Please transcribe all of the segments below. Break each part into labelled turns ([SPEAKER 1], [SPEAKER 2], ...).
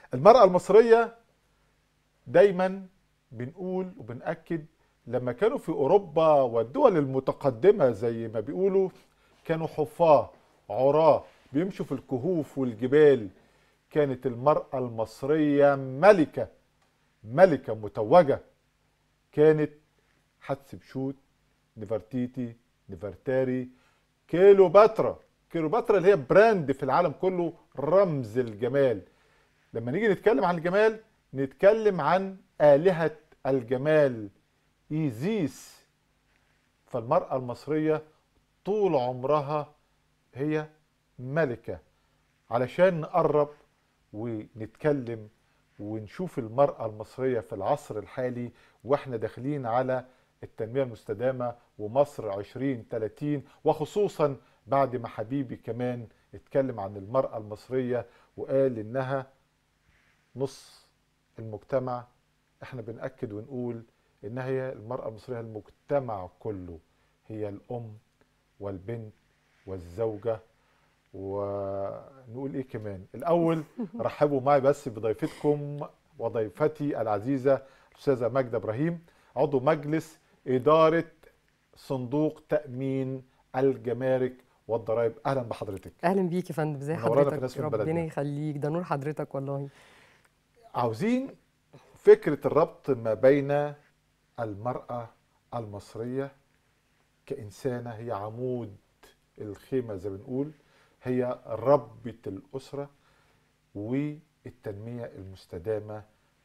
[SPEAKER 1] المرأة المصرية دايما بنقول وبنأكد لما كانوا في أوروبا والدول المتقدمة زي ما بيقولوا كانوا حفاة عراة بيمشوا في الكهوف والجبال كانت المرأة المصرية ملكة ملكة متوجة كانت حتشبسوت نفرتيتي نفرتاري كيلوباترا كيلوباترا اللي هي براند في العالم كله رمز الجمال لما نيجي نتكلم عن الجمال نتكلم عن آلهة الجمال إيزيس فالمرأة المصرية طول عمرها هي ملكة علشان نقرب ونتكلم ونشوف المرأة المصرية في العصر الحالي واحنا داخلين على التنمية المستدامة ومصر 2030 وخصوصا بعد ما حبيبي كمان اتكلم عن المرأة المصرية وقال انها نص المجتمع احنا بنأكد ونقول انها هي المرأة المصرية المجتمع كله هي الام والبنت والزوجة ونقول ايه كمان الاول رحبوا معي بس بضيفتكم وضيفتي العزيزة الاستاذة ماجدة ابراهيم عضو مجلس ادارة صندوق تأمين الجمارك والضرائب اهلا بحضرتك
[SPEAKER 2] اهلا بيك يا فندم ازي
[SPEAKER 1] منورانا في
[SPEAKER 2] حضرتك
[SPEAKER 1] ناس من
[SPEAKER 2] ربنا
[SPEAKER 1] بلدنا.
[SPEAKER 2] يخليك ده نور حضرتك والله
[SPEAKER 1] عاوزين فكرة الربط ما بين المرأة المصرية كإنسانة هي عمود الخيمة زي ما بنقول هي ربة الأسرة والتنمية المستدامة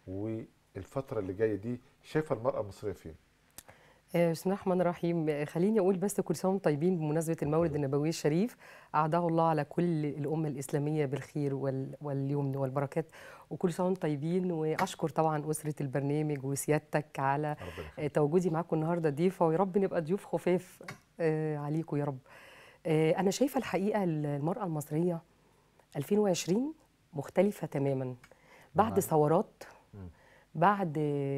[SPEAKER 1] والفترة اللي جاية دي شايفة المرأة المصرية فين؟
[SPEAKER 2] آه، بسم الله الرحمن الرحيم آه، خليني اقول بس كل سنه وانتم طيبين بمناسبه المولد النبوي الشريف اعاده الله على كل الامه الاسلاميه بالخير وال- واليمن والبركات وكل سنه وانتم طيبين واشكر طبعا اسره البرنامج وسيادتك على
[SPEAKER 1] ربنا يخليك.
[SPEAKER 2] آه، تواجدي معاكم النهارده ضيفه ويا رب نبقى ضيوف خفاف آه، عليكم يا رب آه، انا شايفه الحقيقه المراه المصريه 2020 مختلفه تماما بعد
[SPEAKER 1] بمعنى؟
[SPEAKER 2] ثورات
[SPEAKER 1] مم.
[SPEAKER 2] بعد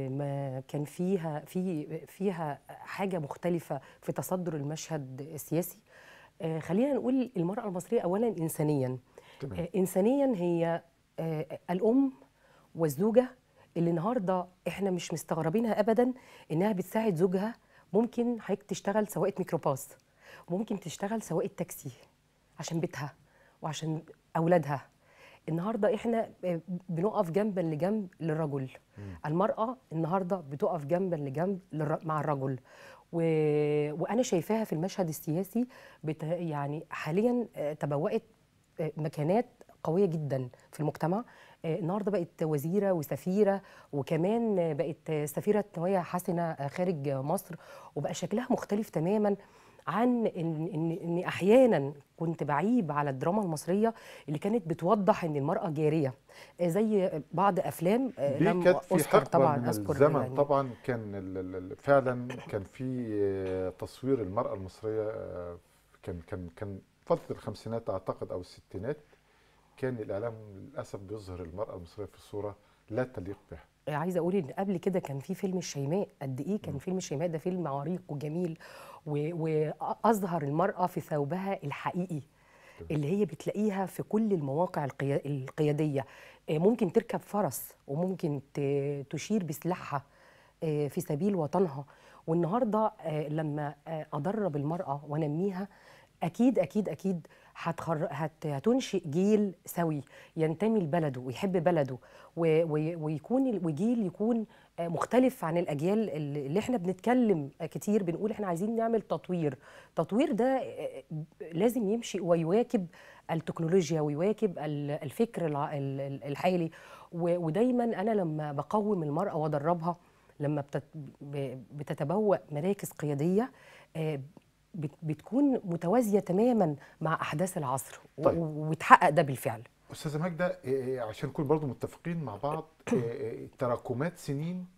[SPEAKER 2] ما كان فيها في فيها حاجه مختلفه في تصدر المشهد السياسي آه، خلينا نقول المراه المصريه اولا انسانيا
[SPEAKER 1] تمام
[SPEAKER 2] آه، انسانيا هي آه، الام والزوجه اللي النهارده احنا مش مستغربينها ابدا انها بتساعد زوجها ممكن حضرتك تشتغل سواقه ميكروباص ممكن تشتغل سواقه تاكسي عشان بيتها وعشان اولادها النهارده احنا آه، بنقف جنبا لجنب للرجل المراه النهارده بتقف جنبا لجنب للر- مع الرجل و... وانا شايفاها في المشهد السياسي بت... يعني حاليا آه، تبوأت آه، مكانات قويه جدا في المجتمع آه، النهارده بقت وزيره وسفيره وكمان آه، بقت آه، سفيره نوايا حسنه آه، خارج مصر وبقى شكلها مختلف تماما عن ان ان ان احيانا كنت بعيب على الدراما المصريه اللي كانت بتوضح ان المراه جاريه آه، زي بعض افلام آه،
[SPEAKER 1] دي
[SPEAKER 2] لم
[SPEAKER 1] كانت في
[SPEAKER 2] أذكر
[SPEAKER 1] حقبة
[SPEAKER 2] طبعا
[SPEAKER 1] من
[SPEAKER 2] اذكر
[SPEAKER 1] الزمن
[SPEAKER 2] يعني
[SPEAKER 1] طبعا كان ال- ال- ال- فعلا كان في آه، تصوير المرأة المصرية آه، كان كان كان فترة الخمسينات أعتقد أو الستينات كان الإعلام للأسف بيظهر المرأة المصرية في صورة لا تليق بها
[SPEAKER 2] عايزه اقول ان قبل كده كان في فيلم الشيماء قد ايه كان فيلم الشيماء ده فيلم عريق وجميل و- واظهر المراه في ثوبها الحقيقي اللي هي بتلاقيها في كل المواقع القيا- القياديه آه، ممكن تركب فرس وممكن ت- تشير بسلاحها آه، في سبيل وطنها والنهارده آه، لما آه، ادرب المراه وانميها اكيد اكيد اكيد هتخر... هت... هتنشئ جيل سوي ينتمي لبلده ويحب بلده و... و... ويكون ال- وجيل يكون آه، مختلف عن الاجيال اللي اللي احنا بنتكلم آه، كتير بنقول احنا عايزين نعمل تطوير تطوير ده آه، لازم يمشي ويواكب التكنولوجيا ويواكب ال- الفكر الع- ال- ال- الحالي و- ودايما انا لما بقوم المراه وادربها لما بتت... ب- بتتبوأ مراكز قياديه آه، بت- بتكون متوازيه تماما مع احداث العصر و-
[SPEAKER 1] طيب.
[SPEAKER 2] وبتحقق ده بالفعل
[SPEAKER 1] أستاذة ماجدة آه، آه، عشان نكون برضو متفقين مع بعض آه، آه، تراكمات سنين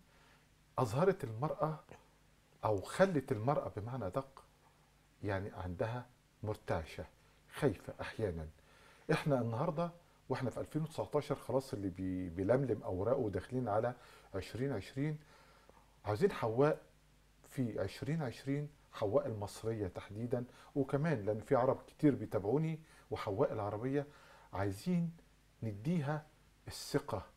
[SPEAKER 1] أظهرت المرأة أو خلت المرأة بمعنى أدق يعني عندها مرتعشة خايفة أحيانا إحنا النهاردة وإحنا في 2019 خلاص اللي بي بيلملم أوراقه وداخلين على 2020 عاوزين حواء في 2020 حواء المصرية تحديدا وكمان لأن في عرب كتير بيتابعوني وحواء العربية عايزين نديها الثقة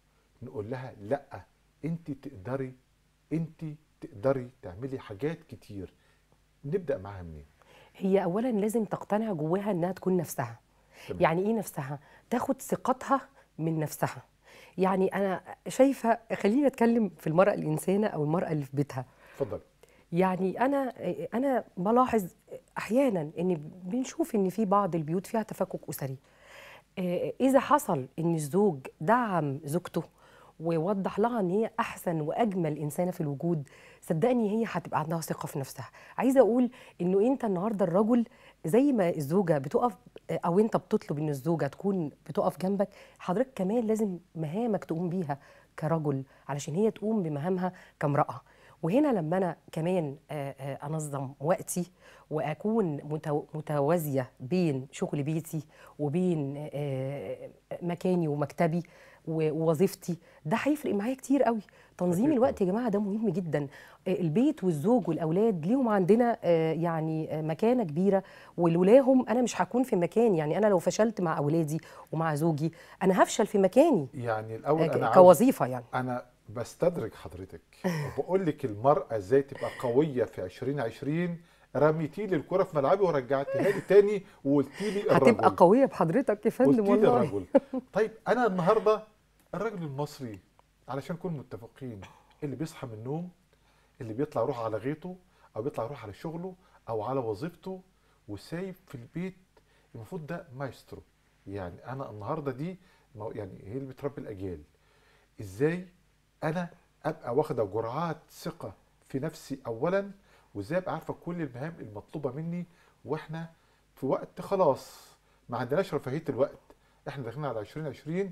[SPEAKER 1] نقول لها لا انت تقدري انت تقدري تعملي حاجات كتير نبدا معاها منين
[SPEAKER 2] هي اولا لازم تقتنع جواها انها تكون نفسها
[SPEAKER 1] تمام.
[SPEAKER 2] يعني ايه نفسها تاخد ثقتها من نفسها يعني انا شايفه خليني اتكلم في المراه الانسانه او المراه اللي في بيتها
[SPEAKER 1] اتفضل
[SPEAKER 2] يعني انا انا بلاحظ احيانا ان بنشوف ان في بعض البيوت فيها تفكك اسري آه، اذا حصل ان الزوج دعم زوجته ووضح لها ان هي احسن واجمل انسانه في الوجود صدقني هي هتبقى عندها ثقه في نفسها عايزه اقول انه انت النهارده الرجل زي ما الزوجه بتقف او انت بتطلب ان الزوجه تكون بتقف جنبك حضرتك كمان لازم مهامك تقوم بيها كرجل علشان هي تقوم بمهامها كامراه وهنا لما انا كمان آه، آه، انظم وقتي واكون متو- متوازيه بين شغل بيتي وبين آه، مكاني ومكتبي و- ووظيفتي ده هيفرق معايا كتير قوي تنظيم
[SPEAKER 1] أكيد
[SPEAKER 2] الوقت يا جماعه ده مهم جدا آه، البيت والزوج والاولاد ليهم عندنا آه، يعني آه، مكانه كبيره ولولاهم انا مش هكون في مكاني يعني انا لو فشلت مع اولادي ومع زوجي انا هفشل في مكاني
[SPEAKER 1] يعني الاول
[SPEAKER 2] آه،
[SPEAKER 1] انا عاوز
[SPEAKER 2] كوظيفه يعني
[SPEAKER 1] انا بستدرج حضرتك وبقول لك المراه ازاي تبقى قويه في 2020 رميتي لي الكره في ملعبي ورجعتيها لي تاني وقلتي لي
[SPEAKER 2] هتبقى
[SPEAKER 1] الرجل
[SPEAKER 2] قويه بحضرتك يا فندم
[SPEAKER 1] قلتي لي
[SPEAKER 2] والله
[SPEAKER 1] الرجل طيب انا النهارده الراجل المصري علشان نكون متفقين اللي بيصحى من النوم اللي بيطلع يروح على غيطه او بيطلع يروح على شغله او على وظيفته وسايب في البيت المفروض ده مايسترو يعني انا النهارده دي ما هو- يعني هي اللي بتربي الاجيال ازاي انا ابقى واخده جرعات ثقه في نفسي اولا وازاي ابقى عارفه كل المهام المطلوبه مني واحنا في وقت خلاص ما عندناش رفاهيه الوقت احنا داخلين على 2020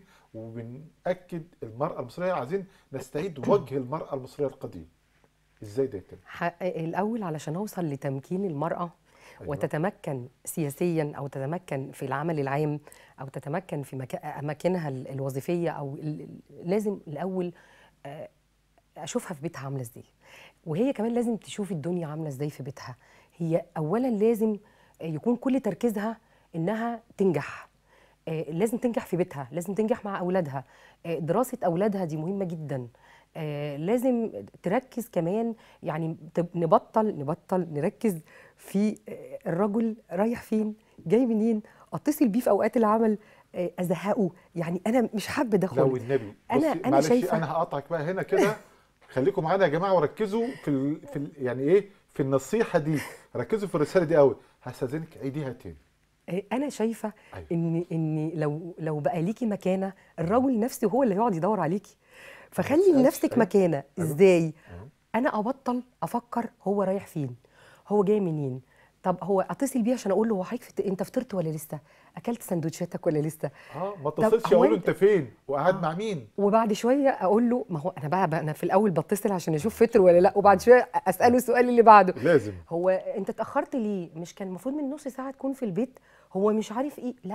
[SPEAKER 1] وبنأكد المرأة المصرية عايزين نستعيد وجه المرأة المصرية القديم ازاي ده يتم؟
[SPEAKER 2] ح- الاول علشان اوصل لتمكين المراه
[SPEAKER 1] أيوة.
[SPEAKER 2] وتتمكن سياسيا او تتمكن في العمل العام او تتمكن في مكا- اماكنها ال- الوظيفيه او ال- ال- لازم الاول آه، اشوفها في بيتها عامله ازاي وهي كمان لازم تشوف الدنيا عامله ازاي في بيتها هي اولا لازم يكون كل تركيزها انها تنجح آه، لازم تنجح في بيتها لازم تنجح مع اولادها آه، دراسه اولادها دي مهمه جدا آه، لازم تركز كمان يعني تب- نبطل نبطل نركز في آه، الرجل رايح فين جاي منين اتصل بيه في اوقات العمل آه، ازهقه يعني انا مش حابه ده
[SPEAKER 1] لو
[SPEAKER 2] خالص
[SPEAKER 1] النبي
[SPEAKER 2] أنا-
[SPEAKER 1] بصي
[SPEAKER 2] أنا
[SPEAKER 1] معلش
[SPEAKER 2] شايفة-
[SPEAKER 1] انا هقطعك بقى هنا كده خليكم معانا يا جماعه وركزوا في ال... في ال... يعني ايه في النصيحه دي ركزوا في الرساله دي قوي هستاذنك عيديها تاني
[SPEAKER 2] آه، انا شايفه
[SPEAKER 1] أيوة.
[SPEAKER 2] ان ان لو لو بقى ليكي مكانه الرجل نفسه هو اللي هيقعد يدور عليكي فخلي
[SPEAKER 1] تسألش.
[SPEAKER 2] لنفسك
[SPEAKER 1] أيوة.
[SPEAKER 2] مكانه
[SPEAKER 1] أيوة.
[SPEAKER 2] ازاي
[SPEAKER 1] أيوة.
[SPEAKER 2] انا ابطل افكر هو رايح فين هو جاي منين طب هو اتصل بيه عشان اقول له هو حضرتك فت- انت فطرت ولا لسه اكلت سندوتشاتك ولا لسه
[SPEAKER 1] اه ما
[SPEAKER 2] طب
[SPEAKER 1] اتصلش
[SPEAKER 2] هو
[SPEAKER 1] اقول له
[SPEAKER 2] أنت-
[SPEAKER 1] انت فين وقاعد مع مين
[SPEAKER 2] وبعد شويه اقول له ما هو انا بقى, بقى انا في الاول بتصل عشان اشوف فطر ولا لا وبعد شويه اساله السؤال اللي بعده
[SPEAKER 1] لازم
[SPEAKER 2] هو انت اتاخرت ليه مش كان المفروض من نص ساعه تكون في البيت هو مش عارف ايه لا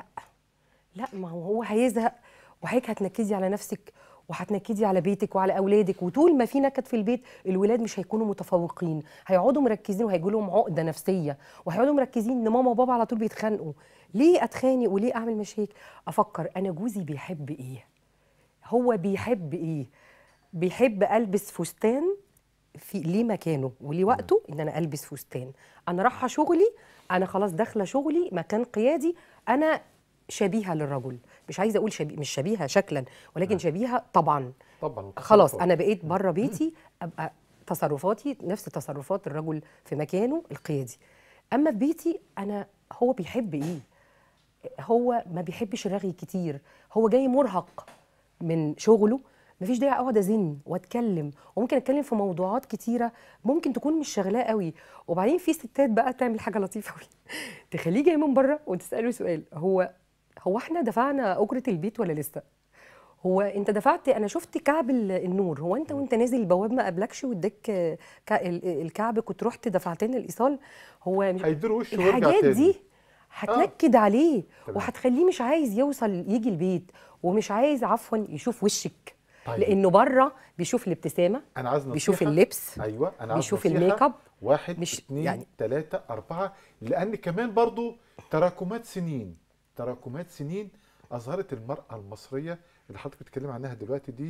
[SPEAKER 2] لا ما هو هو هيزهق وحضرتك هتنكدي على نفسك وهتنكدي على بيتك وعلى اولادك وطول ما في نكد في البيت الولاد مش هيكونوا متفوقين هيقعدوا مركزين وهيجي لهم عقده نفسيه وهيقعدوا مركزين ان ماما وبابا على طول بيتخانقوا ليه اتخانق وليه اعمل مشاكل افكر انا جوزي بيحب ايه هو بيحب ايه بيحب البس فستان في ليه مكانه وليه وقته ان انا البس فستان انا رايحه شغلي انا خلاص داخله شغلي مكان قيادي انا شبيهه للرجل مش عايزه اقول شبيه مش شبيهه شكلا ولكن شبيهه طبعا
[SPEAKER 1] طبعا
[SPEAKER 2] خلاص
[SPEAKER 1] تصرفات.
[SPEAKER 2] انا بقيت بره بيتي ابقى تصرفاتي نفس تصرفات الرجل في مكانه القيادي اما في بيتي انا هو بيحب ايه هو ما بيحبش الرغي كتير هو جاي مرهق من شغله مفيش داعي اقعد ازن واتكلم وممكن اتكلم في موضوعات كتيره ممكن تكون مش شغلاه قوي وبعدين في ستات بقى تعمل حاجه لطيفه قوي تخليه جاي من بره وتساله سؤال هو هو احنا دفعنا اجره البيت ولا لسه هو انت دفعت انا شفت كعب ال- النور هو انت وانت نازل البواب ما قابلكش واداك آه، كا- ال- الكعب كنت رحت دفعت لنا الايصال هو مش
[SPEAKER 1] هيديله وشه ويرجع
[SPEAKER 2] الحاجات
[SPEAKER 1] تاني
[SPEAKER 2] دي هتنكد عليه
[SPEAKER 1] تمام.
[SPEAKER 2] وهتخليه مش عايز يوصل يجي البيت ومش عايز عفوا يشوف وشك
[SPEAKER 1] طيب.
[SPEAKER 2] لانه بره بيشوف الابتسامه
[SPEAKER 1] انا عايز
[SPEAKER 2] بيشوف
[SPEAKER 1] نصيحة.
[SPEAKER 2] اللبس
[SPEAKER 1] ايوه انا عايز
[SPEAKER 2] بيشوف
[SPEAKER 1] نصيحة.
[SPEAKER 2] الميك اب
[SPEAKER 1] واحد
[SPEAKER 2] مش-
[SPEAKER 1] اتنين
[SPEAKER 2] يعني-
[SPEAKER 1] يعني تلاتة أربعة لأن كمان برضو تراكمات سنين تراكمات سنين أظهرت المرأة المصرية اللي حضرتك بتتكلم عنها دلوقتي دي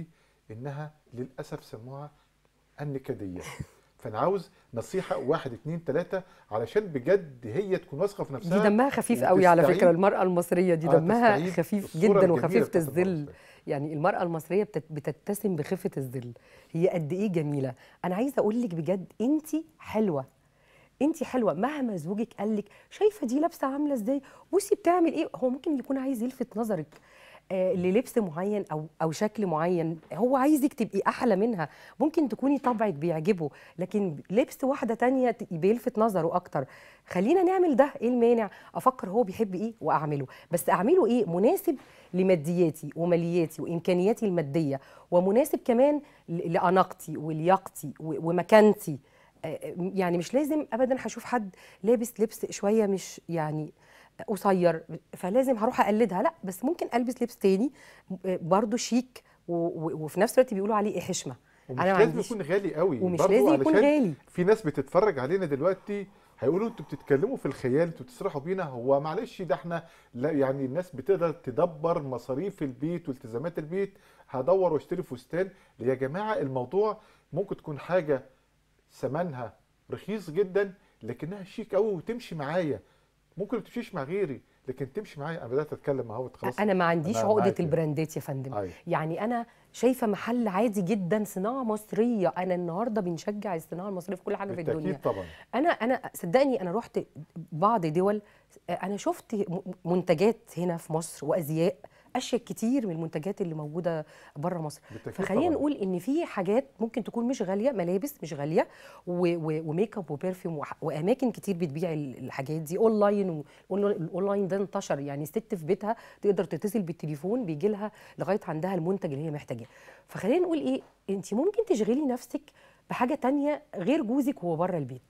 [SPEAKER 1] انها للاسف سموها النكديه فانا عاوز نصيحه واحد اتنين تلاته علشان بجد هي تكون واثقه في
[SPEAKER 2] دي
[SPEAKER 1] نفسها
[SPEAKER 2] دمها خفيف قوي على
[SPEAKER 1] وتستعيد-
[SPEAKER 2] فكره المراه المصريه دي
[SPEAKER 1] آه،
[SPEAKER 2] دمها
[SPEAKER 1] تستعيد
[SPEAKER 2] خفيف
[SPEAKER 1] الصورة
[SPEAKER 2] جدا
[SPEAKER 1] الجميلة
[SPEAKER 2] وخفيفه
[SPEAKER 1] بتاعت المرأة
[SPEAKER 2] الظل
[SPEAKER 1] المصرية.
[SPEAKER 2] يعني المراه المصريه بتت- بتتسم بخفه الظل هي قد ايه جميله انا عايزه اقول لك بجد انت حلوه انت حلوه مهما زوجك قال لك شايفه دي لابسه عامله ازاي بصي بتعمل ايه هو ممكن يكون عايز يلفت نظرك آه للبس معين او او شكل معين هو عايزك تبقي احلى منها ممكن تكوني طبعك بيعجبه لكن لبس واحده تانية ت- بيلفت نظره اكتر خلينا نعمل ده ايه المانع افكر هو بيحب ايه واعمله بس اعمله ايه مناسب لمادياتي ومالياتي وامكانياتي الماديه ومناسب كمان ل- لاناقتي ولياقتي و- ومكانتي آه، يعني مش لازم ابدا هشوف حد لابس لبس شويه مش يعني قصير فلازم هروح اقلدها لا بس ممكن البس لبس تاني آه، برضو شيك و- و- وفي نفس الوقت بيقولوا عليه إيه حشمه
[SPEAKER 1] ومش
[SPEAKER 2] أنا ما
[SPEAKER 1] لازم
[SPEAKER 2] عنديش-
[SPEAKER 1] يكون غالي قوي
[SPEAKER 2] ومش
[SPEAKER 1] برضو
[SPEAKER 2] لازم يكون
[SPEAKER 1] علشان
[SPEAKER 2] غالي
[SPEAKER 1] في ناس بتتفرج علينا دلوقتي هيقولوا انتوا بتتكلموا في الخيال انتوا بتسرحوا بينا هو معلش ده احنا لا يعني الناس بتقدر تدبر مصاريف البيت والتزامات البيت هدور واشتري فستان يا جماعه الموضوع ممكن تكون حاجه ثمنها رخيص جدا لكنها شيك قوي وتمشي معايا ممكن ما تمشيش مع غيري لكن تمشي معايا انا بدات اتكلم اهو خلاص
[SPEAKER 2] انا ما عنديش
[SPEAKER 1] أنا
[SPEAKER 2] عقده
[SPEAKER 1] معاك.
[SPEAKER 2] البراندات يا فندم
[SPEAKER 1] أيوة.
[SPEAKER 2] يعني انا شايفه محل عادي جدا صناعه مصريه انا النهارده بنشجع الصناعه المصريه في كل حاجه في الدنيا
[SPEAKER 1] بالتاكيد طبعا
[SPEAKER 2] انا انا صدقني انا رحت بعض دول انا شفت م- منتجات هنا في مصر وازياء اشيك كتير من المنتجات اللي موجوده بره مصر
[SPEAKER 1] بالتاكيد
[SPEAKER 2] فخلينا
[SPEAKER 1] طبعاً.
[SPEAKER 2] نقول ان في حاجات ممكن تكون مش غاليه ملابس مش غاليه و- و- وميك اب وبرفيوم وح- واماكن كتير بتبيع ال- الحاجات دي اونلاين والاونلاين ده انتشر يعني الست في بيتها تقدر تتصل بالتليفون بيجي لها لغايه عندها المنتج اللي هي محتاجاه فخلينا نقول ايه انت ممكن تشغلي نفسك بحاجه تانية غير جوزك وهو بره البيت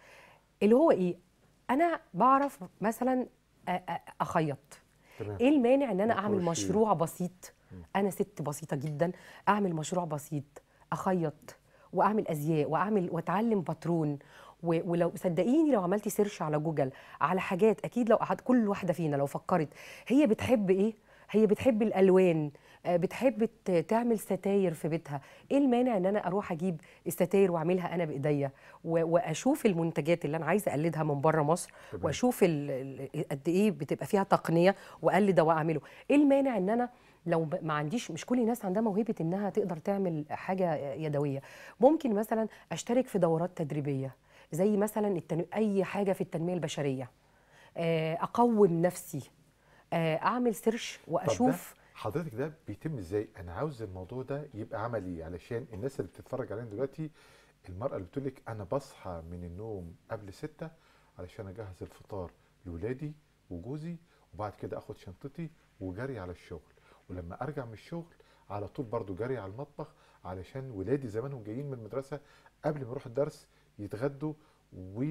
[SPEAKER 2] اللي هو ايه انا بعرف مثلا أ- أ- اخيط
[SPEAKER 1] تمام
[SPEAKER 2] ايه المانع ان انا اعمل
[SPEAKER 1] الكروشيه.
[SPEAKER 2] مشروع بسيط انا ست بسيطه جدا اعمل مشروع بسيط اخيط واعمل ازياء واعمل واتعلم باترون و- ولو صدقيني لو عملتي سيرش على جوجل على حاجات اكيد لو قعد كل واحده فينا لو فكرت هي بتحب ايه هي بتحب الالوان آه، بتحب ت- تعمل ستاير في بيتها ايه المانع ان انا اروح اجيب الستاير واعملها انا بايديا و- واشوف المنتجات اللي انا عايزه اقلدها من بره مصر
[SPEAKER 1] تمام.
[SPEAKER 2] واشوف ال- ال- قد ايه بتبقى فيها تقنيه واقلد ده واعمله ايه المانع ان انا لو ب- ما عنديش مش كل الناس عندها موهبه انها تقدر تعمل حاجه يدويه ممكن مثلا اشترك في دورات تدريبيه زي مثلا التن... اي حاجه في التنميه البشريه آه، اقوم نفسي آه، اعمل سيرش
[SPEAKER 1] طب
[SPEAKER 2] واشوف
[SPEAKER 1] ده حضرتك ده بيتم ازاي؟ انا عاوز الموضوع ده يبقى عملي علشان الناس اللي بتتفرج علينا دلوقتي المرأة اللي بتقول لك انا بصحى من النوم قبل ستة علشان اجهز الفطار لولادي وجوزي وبعد كده اخد شنطتي وجري على الشغل ولما ارجع من الشغل على طول برضو جري على المطبخ علشان ولادي زمانهم جايين من المدرسة قبل ما يروحوا الدرس يتغدوا و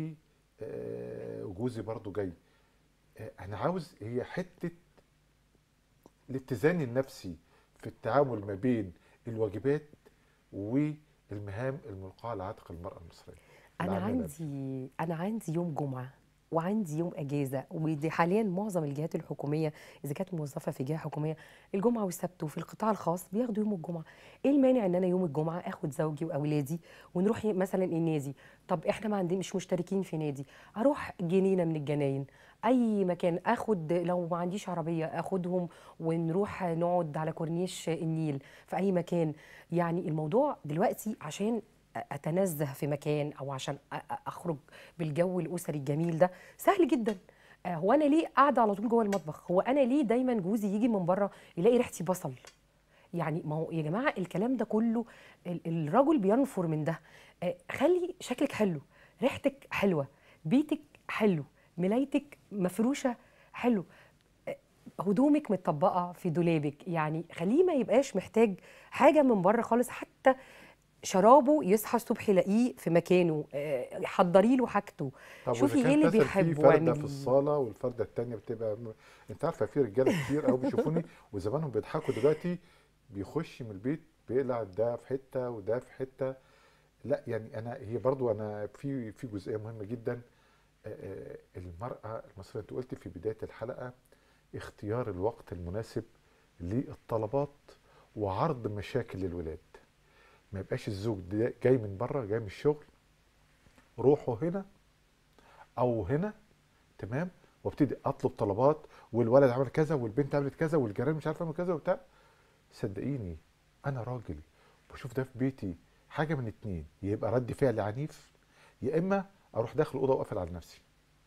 [SPEAKER 1] آه، وجوزي برضو جاي آه، انا عاوز هي حتة الاتزان النفسي في التعامل ما بين الواجبات والمهام الملقاة على عاتق المرأة المصرية
[SPEAKER 2] انا
[SPEAKER 1] العاملة.
[SPEAKER 2] عندي انا عندي يوم جمعه وعندي يوم اجازه ودي حاليا معظم الجهات الحكوميه اذا كانت موظفه في جهه حكوميه الجمعه والسبت وفي القطاع الخاص بياخدوا يوم الجمعه ايه المانع ان انا يوم الجمعه اخد زوجي واولادي ونروح مثلا النادي طب احنا ما عندنا مش مشتركين في نادي اروح جنينه من الجناين اي مكان اخد لو ما عنديش عربيه اخدهم ونروح نقعد على كورنيش النيل في اي مكان يعني الموضوع دلوقتي عشان اتنزه في مكان او عشان أ- أ- اخرج بالجو الاسري الجميل ده سهل جدا آه، هو انا ليه قاعده على طول جوه المطبخ هو انا ليه دايما جوزي يجي من بره يلاقي ريحتي بصل يعني ما هو يا جماعه الكلام ده كله ال- الرجل بينفر من ده آه، خلي شكلك حلو ريحتك حلوه بيتك حلو ملايتك مفروشه حلو آه، هدومك متطبقه في دولابك يعني خليه ما يبقاش محتاج حاجه من بره خالص حتى شرابه يصحى الصبح يلاقيه في مكانه آه، حضري له حاجته
[SPEAKER 1] طب
[SPEAKER 2] شوفي
[SPEAKER 1] وإذا
[SPEAKER 2] ايه
[SPEAKER 1] كان
[SPEAKER 2] اللي
[SPEAKER 1] مثلا في
[SPEAKER 2] بيحبه
[SPEAKER 1] فردة
[SPEAKER 2] واعمليه
[SPEAKER 1] في الصالة والفردة التانية بتبقى م... انت عارفة في رجالة كتير قوي بيشوفوني وزمانهم بيضحكوا دلوقتي بيخش من البيت بيقلع ده في حتة وده في حتة لا يعني انا هي برضو انا في في جزئية مهمة جدا آه، آه، المرأة المصرية انت قلت في بداية الحلقة اختيار الوقت المناسب للطلبات وعرض مشاكل للولاد ما يبقاش الزوج ده جاي من بره جاي من الشغل روحوا هنا او هنا تمام وابتدي اطلب طلبات والولد عمل كذا والبنت عملت كذا والجيران مش عارف عمل كذا وبتاع صدقيني انا راجل بشوف ده في بيتي حاجه من اتنين يبقى رد فعل عنيف يا اما اروح داخل الاوضه واقفل على نفسي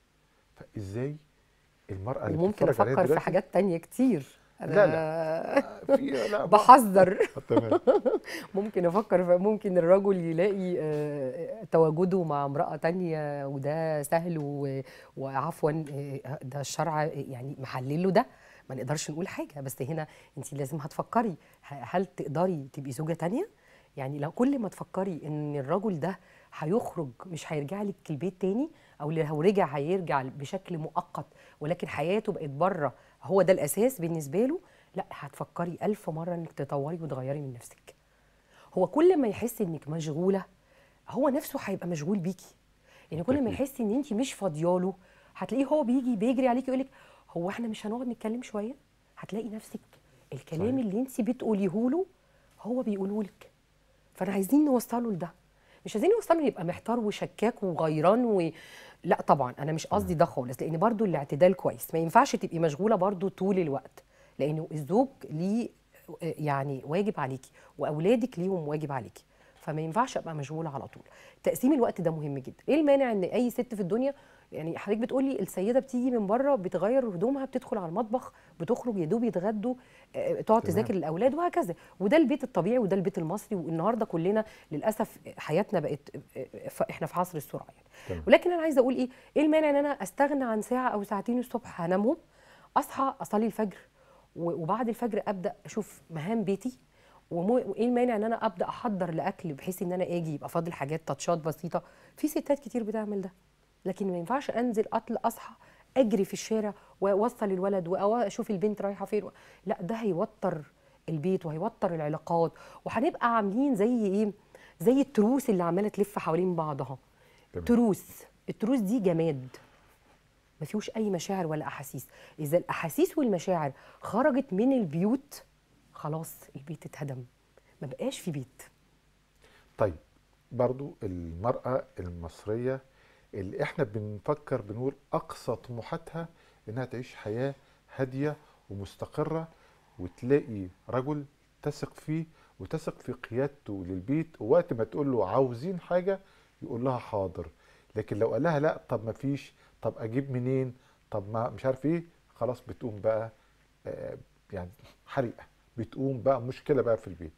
[SPEAKER 1] فازاي المراه اللي
[SPEAKER 2] وممكن
[SPEAKER 1] بتتفرج عليها
[SPEAKER 2] افكر في
[SPEAKER 1] دلوقتي-
[SPEAKER 2] حاجات تانية كتير
[SPEAKER 1] لا،
[SPEAKER 2] أنا
[SPEAKER 1] في لا
[SPEAKER 2] بحذر
[SPEAKER 1] تمام
[SPEAKER 2] ممكن افكر في ممكن الرجل يلاقي آه، تواجده مع امرأة تانية وده سهل و- وعفوا آه، ده الشرع يعني محلله ده ما نقدرش نقول حاجة بس هنا انت لازم هتفكري ه- هل تقدري تبقي زوجة تانية يعني لو كل ما تفكري ان الرجل ده هيخرج مش هيرجع لك البيت تاني او لو رجع هيرجع بشكل مؤقت ولكن حياته بقت بره هو ده الاساس بالنسبه له لا هتفكري ألف مره انك تطوري وتغيري من نفسك هو كل ما يحس انك مشغوله هو نفسه هيبقى مشغول بيكي يعني كل ما
[SPEAKER 1] أكيد.
[SPEAKER 2] يحس ان انت مش فاضياله هتلاقيه هو بيجي بيجري عليكي يقول لك هو احنا مش هنقعد نتكلم شويه هتلاقي نفسك الكلام
[SPEAKER 1] صحيح.
[SPEAKER 2] اللي انت بتقوليه له هو بيقوله لك فانا عايزين نوصله لده مش عايزين نوصله يبقى محتار وشكاك وغيران و... لا طبعا انا مش قصدي ده خالص لان برضو الاعتدال كويس ما ينفعش تبقي مشغوله برضو طول الوقت لانه الزوج ليه آه، يعني واجب عليكي واولادك ليهم واجب عليكي فما ينفعش ابقى مشغوله على طول تقسيم الوقت ده مهم جدا ايه المانع ان اي ست في الدنيا يعني حضرتك بتقولي السيده بتيجي من بره بتغير هدومها بتدخل على المطبخ بتخرج يا دوب يتغدوا آه، تقعد
[SPEAKER 1] تمام.
[SPEAKER 2] تذاكر الاولاد وهكذا وده البيت الطبيعي وده البيت المصري والنهارده كلنا للاسف حياتنا بقت آه، ف- احنا في عصر السرعه يعني
[SPEAKER 1] تمام.
[SPEAKER 2] ولكن انا عايزه اقول ايه ايه المانع ان انا استغنى عن ساعه او ساعتين الصبح هنامهم اصحى اصلي الفجر و- وبعد الفجر ابدا اشوف مهام بيتي ومو- وايه المانع ان انا ابدا احضر لاكل بحيث ان انا اجي يبقى فاضل حاجات تاتشات بسيطه في ستات كتير بتعمل ده لكن ما ينفعش انزل اطل اصحى اجري في الشارع واوصل الولد واشوف البنت رايحه فين لا ده هيوتر البيت وهيوتر العلاقات وهنبقى عاملين زي ايه زي التروس اللي عماله تلف حوالين بعضها
[SPEAKER 1] تمام.
[SPEAKER 2] تروس التروس دي جماد ما فيهوش اي مشاعر ولا احاسيس اذا الاحاسيس والمشاعر خرجت من البيوت خلاص البيت اتهدم ما بقاش في بيت
[SPEAKER 1] طيب برضو المرأة المصرية اللي احنا بنفكر بنقول أقصى طموحاتها إنها تعيش حياة هادية ومستقرة وتلاقي رجل تثق فيه وتثق في قيادته للبيت ووقت ما تقول له عاوزين حاجة يقول لها حاضر لكن لو قال لها لا طب ما فيش طب أجيب منين طب ما مش عارف ايه خلاص بتقوم بقى آه، يعني حريقة بتقوم بقى مشكلة بقى في البيت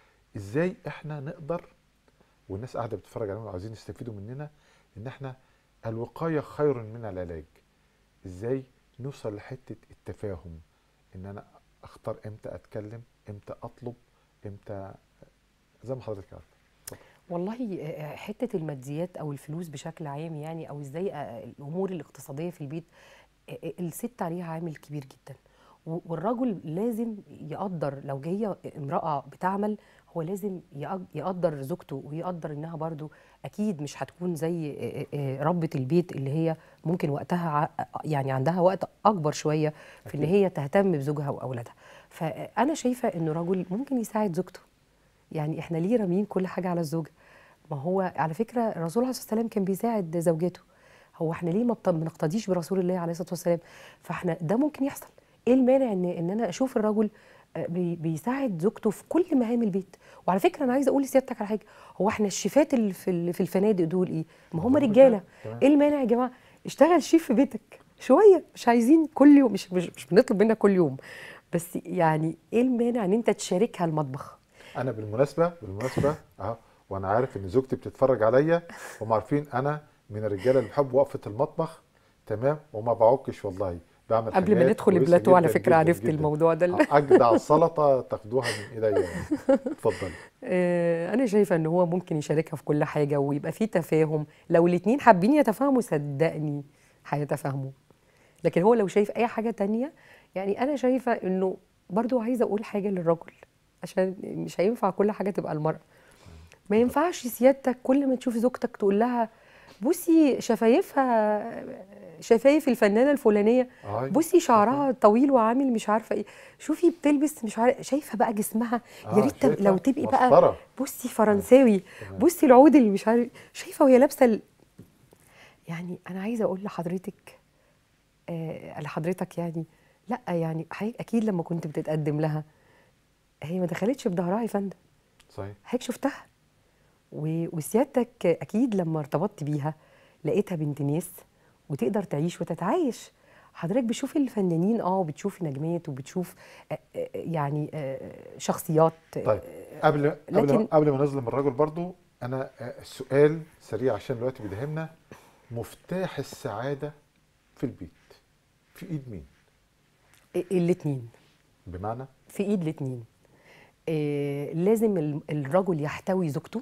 [SPEAKER 1] ازاي احنا نقدر والناس قاعده بتتفرج علينا وعايزين يستفيدوا مننا ان احنا الوقايه خير من العلاج ازاي نوصل لحته التفاهم ان انا اختار امتى اتكلم امتى اطلب امتى زي ما حضرتك عارف
[SPEAKER 2] والله آه، حته الماديات او الفلوس بشكل عام يعني او ازاي آه، الامور الاقتصاديه في البيت آه، آه، الست عليها عامل كبير جدا و- والرجل لازم يقدر لو جايه امراه بتعمل هو لازم يق- يقدر زوجته ويقدر انها برضو اكيد مش هتكون زي آه، آه، ربة البيت اللي هي ممكن وقتها ع- يعني عندها وقت اكبر شويه في ان
[SPEAKER 1] أكيد.
[SPEAKER 2] هي تهتم بزوجها واولادها فانا شايفه انه رجل ممكن يساعد زوجته يعني احنا ليه رامين كل حاجه على الزوجه ما هو على فكره الرسول عليه الصلاه والسلام كان بيساعد زوجته هو احنا ليه ما بت- ما بنقتديش برسول الله عليه الصلاه والسلام فاحنا ده ممكن يحصل ايه المانع ان ان انا اشوف الرجل آه، بي- بيساعد زوجته في كل مهام البيت وعلى فكره انا عايزه اقول لسيادتك على حاجه هو احنا الشيفات اللي في ال- في الفنادق دول ايه ما هم
[SPEAKER 1] هم
[SPEAKER 2] رجاله
[SPEAKER 1] رجالة، تمام.
[SPEAKER 2] ايه المانع يا جماعه اشتغل شيف في بيتك شويه مش عايزين كل يوم مش مش, مش بنطلب منك كل يوم بس يعني ايه المانع ان انت تشاركها المطبخ
[SPEAKER 1] انا بالمناسبه بالمناسبه اهو وانا عارف ان زوجتي بتتفرج عليا هم عارفين انا من الرجاله اللي بحب وقفه المطبخ تمام وما بعكش والله بعمل
[SPEAKER 2] قبل ما
[SPEAKER 1] حاجات
[SPEAKER 2] ندخل
[SPEAKER 1] كويسة
[SPEAKER 2] البلاتو على
[SPEAKER 1] جداً
[SPEAKER 2] فكره
[SPEAKER 1] جداً
[SPEAKER 2] عرفت
[SPEAKER 1] جداً.
[SPEAKER 2] الموضوع ده
[SPEAKER 1] اجدع سلطه تاخدوها من ايديا يعني. اتفضلي
[SPEAKER 2] آه، انا شايفه ان هو ممكن يشاركها في كل حاجه ويبقى في تفاهم لو الاتنين حابين يتفاهموا صدقني هيتفاهموا لكن هو لو شايف اي حاجه تانية يعني انا شايفه انه برضو عايزه اقول حاجه للرجل عشان مش هينفع كل حاجه تبقى المراه ما ينفعش سيادتك كل ما تشوف زوجتك تقول لها بصي شفايفها شفايف الفنانه الفلانيه
[SPEAKER 1] آه.
[SPEAKER 2] بصي شعرها طويل وعامل مش عارفه ايه شوفي بتلبس مش عارفه شايفه بقى جسمها
[SPEAKER 1] آه،
[SPEAKER 2] يا ريت تب-
[SPEAKER 1] شايفة؟
[SPEAKER 2] لو تبقي بقى
[SPEAKER 1] مسطرة.
[SPEAKER 2] بصي فرنساوي
[SPEAKER 1] تمام.
[SPEAKER 2] بصي العود اللي مش عارف شايفه وهي لابسه ال... يعني انا عايزه اقول لحضرتك آه لحضرتك يعني لا يعني حضرتك اكيد لما كنت بتتقدم لها هي ما دخلتش بظهرها يا فندم
[SPEAKER 1] صحيح
[SPEAKER 2] حضرتك شفتها و- وسيادتك اكيد لما ارتبطت بيها لقيتها بنت ناس وتقدر تعيش وتتعايش حضرتك بتشوف الفنانين اه وبتشوف نجمات وبتشوف آه، آه، يعني آه، شخصيات
[SPEAKER 1] طيب قبل قبل ما
[SPEAKER 2] لكن-
[SPEAKER 1] قبل ما نظلم الراجل برضو انا آه، السؤال سريع عشان الوقت بيدهمنا مفتاح السعاده في البيت في ايد مين
[SPEAKER 2] الاتنين
[SPEAKER 1] بمعنى
[SPEAKER 2] في ايد الاتنين آه لازم ال- الرجل يحتوي زوجته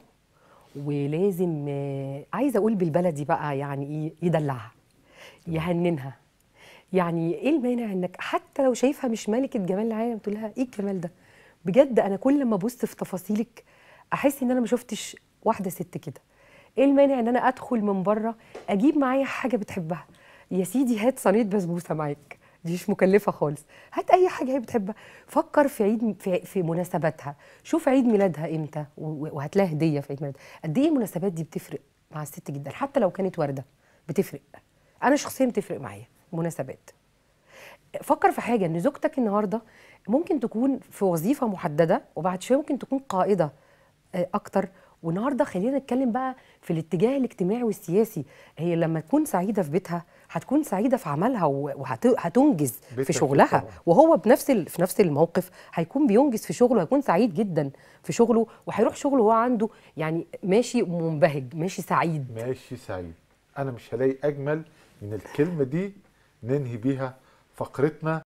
[SPEAKER 2] ولازم آه عايزه اقول بالبلدي بقى يعني ايه يدلعها يهننها يعني ايه المانع انك حتى لو شايفها مش ملكه جمال العالم تقول لها ايه الجمال ده بجد انا كل ما ابص في تفاصيلك احس ان انا ما شفتش واحده ست كده ايه المانع ان انا ادخل من بره اجيب معايا حاجه بتحبها يا سيدي هات صينيه بسبوسه معاك دي مش مكلفه خالص هات اي حاجه هي بتحبها فكر في عيد في, في مناسباتها شوف عيد ميلادها امتى و- وهات لها هديه في عيد ميلادها قد ايه المناسبات دي بتفرق مع الست جدا حتى لو كانت ورده بتفرق انا شخصيا بتفرق معايا مناسبات فكر في حاجه ان زوجتك النهارده ممكن تكون في وظيفه محدده وبعد شويه ممكن تكون قائده آه، اكتر والنهارده خلينا نتكلم بقى في الاتجاه الاجتماعي والسياسي هي لما تكون سعيده في بيتها هتكون سعيده في عملها وهتنجز
[SPEAKER 1] بالتأكيد
[SPEAKER 2] في شغلها
[SPEAKER 1] طبعاً.
[SPEAKER 2] وهو بنفس ال- في نفس الموقف هيكون بينجز في شغله هيكون سعيد جدا في شغله وهيروح شغله وهو عنده يعني ماشي منبهج ماشي سعيد
[SPEAKER 1] ماشي سعيد انا مش هلاقي اجمل من الكلمه دي ننهي بيها فقرتنا